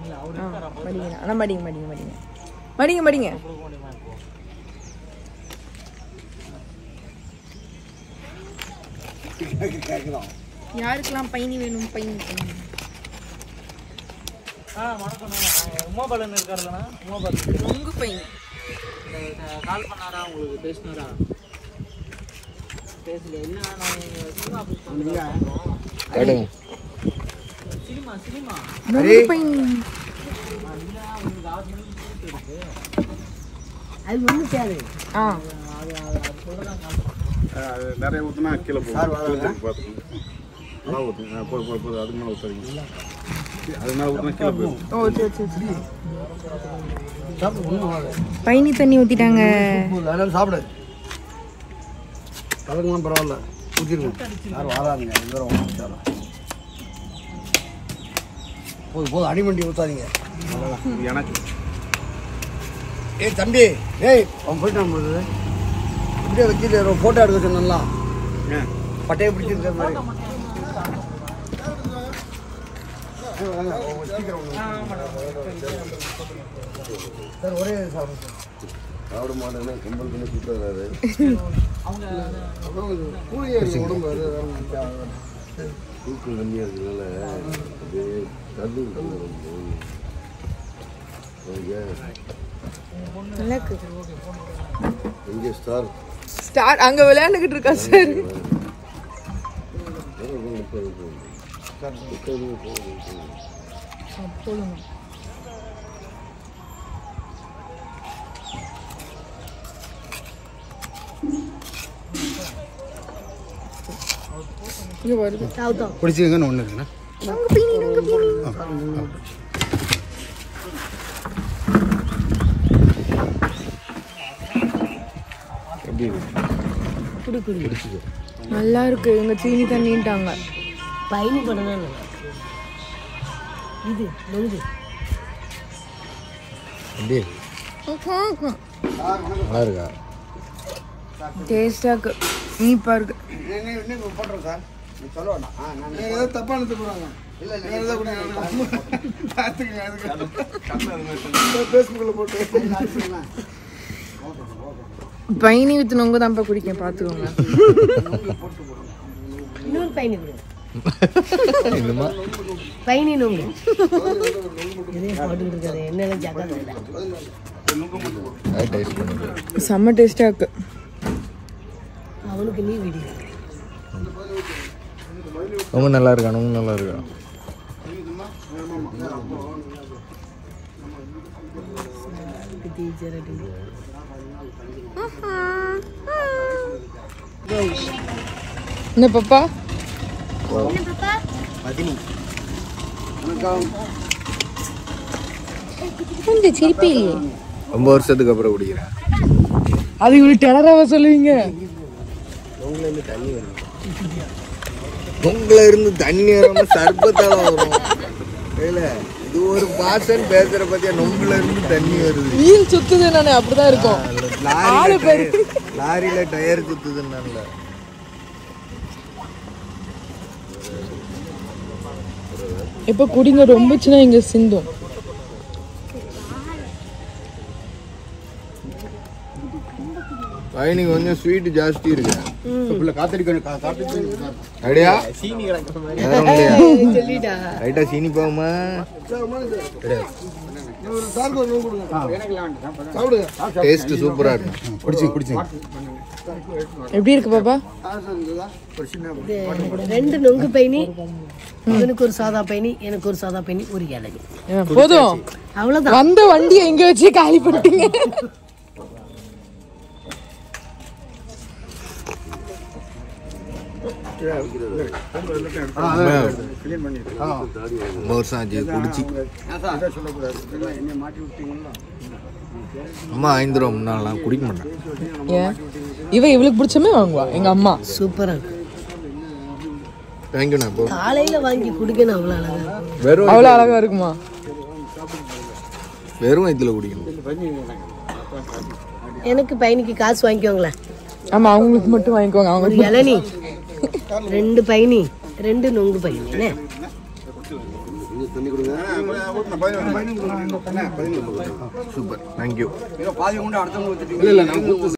ஆ மடிங்க ஆனால் மடிங்க மடிங்க மடிங்க மடிங்க மடிங்க யாருக்கெல்லாம் பயணி வேணும் பயணி பயணி ஆ வணக்கம் உமாபாலன் இருக்காருல்லண்ணா உமாபாலன் உங்க பயணி கால் பண்ணாரா உங்களுக்கு பேசினாரா பேசல என்ன நான் சினிமா ஆஃபீஸ் பண்ணுறேன் சினிமா சினிமா உங்க பயணி அது ஒன்றும் தேவை ஆ அது நிறைய ஊற்றினா கீழே போகும் பார்த்துக்கோங்க நல்லா ஊற்றுங்க போது போது போது அதுக்கு மேலே ஊற்றாதீங்க அது மேலே ஊற்றினா கீழே போயிடும் ஓ சரி சரி சரி பயணி தண்ணி ஊற்றிட்டாங்க அதெல்லாம் சாப்பிடாது கலங்கலாம் பரவாயில்ல ஊற்றிருங்க யாரும் வராதுங்க ரெண்டு பேரும் ஊற்றிட்டாலும் போதும் போதும் அடிமண்டி ஊற்றாதீங்க இது எனக்கு ஏய் தம்பி ஏய் அவன் போயிட்டான் போது இப்படியே வச்சுட்டு ஒரு ஃபோட்டோ எடுக்க சொன்னான் ஏன் பட்டையை பிடிச்சிருக்க மாதிரி ஏய், வாங்க, ஒரு sticker ஒண்ணு. சார் ஒரே சாப்பிடுங்க சாப்பிட மாட்டேன்னா கும்பல் பண்ணி சுற்றுறாரு கூலியே இருக்கு உடம்பு அது வேற ஒண்ணும் தேவை. தூக்கம் கம்மியாக இருக்கிறதுனால அப்படியே தள்ளு விடுறது. இங்க நல்லா இருக்கு இங்கே ஸ்டார் ஸ்டார் அங்க விளையாண்டுகிட்டு இருக்கா சார் போதுங்க இங்க வருது பிடிச்சிங்கன்னு ஒன்று இருக்குண்ணா நாங்க பீனி நாங்க பீனி எப்படி குடி குடி நல்லா இருக்கு இவங்க சீனி தண்ணின்ட்டாங்க பயணி படம் தான் நல்லா இருக்கு. இது நொங்கு எப்படி நல்லா இருக்கா டேஸ்டா இருக்கு இனிப்பா இருக்கு போட்டுறோம் சார் நீ சொல்ல வேண்டாம் ஆ நான் ஏதோ தப்பாக நிறுத்த போகிறாங்க இல்லை இல்லை ஏதோ பார்த்துக்கங்க அதுக்கு ஃபேஸ்புக்கில் போட்டு பயணி வித்து நொங்கு தான்ப்பா குடிக்கேன் பாத்துக்கோங்க இன்னொரு பயணி கொடு பயணி நொங்கு இதே போட்டுக்கிட்டு இருக்காது என்ன ஜாக்கிரதை இல்லை செம்ம டேஸ்டா இருக்கு அவனுக்கு நீ விடி ரொம்ப நல்லா இருக்கா ரொம்ப நல்லா இருக்கா டீச்சர் என்ன பாப்பா கொஞ்சம் சிரிப்பே இல்லையே ரொம்ப வருஷத்துக்கு அப்புறம் குடிக்கிறேன் அது இவ்வளவு டெலராவா சொல்லுவீங்க உங்களை இருந்து தண்ணி வராம சர்பத்தால வரும் இல்ல இது ஒரு பாசன் பேசுற பத்தியா நொங்குல இருந்து தண்ணி வருது வீல் சுத்துது நானே அப்படிதான் இருக்கும் ஆளு லாரியில பேரு. டயர் லாரியில டயர் குத்துதுன்னால இப்ப குடிங்க ரொம்பச்சுன்னா இங்க சிந்தும் பயணி கொஞ்சம் ஸ்வீட் ஜாஸ்தி இருக்கு பிள்ளை காத்தடிக்கணும் கா காத்தடி ஐடியா சீனி கிடக்குற மாதிரி வேற ஒண்ணுலையா? சொல்லிட்டா ரைட்டா சீனி போகுமா டேஸ்ட் சூப்பரா இருக்கும் குடிச்சு குடிச்சு எப்படி இருக்கு பாப்பா இது ரெண்டு நொங்கு பயணி இவனுக்கு ஒரு சாதா பயணி எனக்கு ஒரு சாதா பயணி ஒரு இலகு ஏன், போதும் அவ்வளவுதான் வந்த வண்டியை எங்க வச்சு காலி பண்ணிட்டீங்க ரொம்ப வருஷம் ஆச்சு குடிச்சு அம்மா ஐந்து ரூபா முன்னாலாம் குடிக்க மாட்டேன் ஏன் இவ இவளுக்கு பிடிச்சமே வாங்குவா எங்க அம்மா சூப்பரா இருக்கு தேங்க்யூண்ணா இப்போ காலையில வாங்கி குடிக்கணும் அவ்வளவு அழகா இருக்கும். வெறும் அவ்வளவு அழகா இருக்குமா வெறும் வயிற்றுல குடிக்கணும் எனக்கு பையனுக்கு காசு வாங்கிக்கோங்களேன் ஆமா அவங்களுக்கு மட்டும் வாங்கிக்கோங்க ஒரு அவங்க இளநீ ரெண்டு பயணி ரெண்டு நொங்கு பயணி என்ன தண்ணி கொடுங்க ஊற்றின பதினொன்று பதினொன்று சூப்பர் தேங்க்யூ பாதி கொண்டு அடுத்தவங்க ஊற்றிட்டீங்க இல்லை இல்லை நான் ஊற்று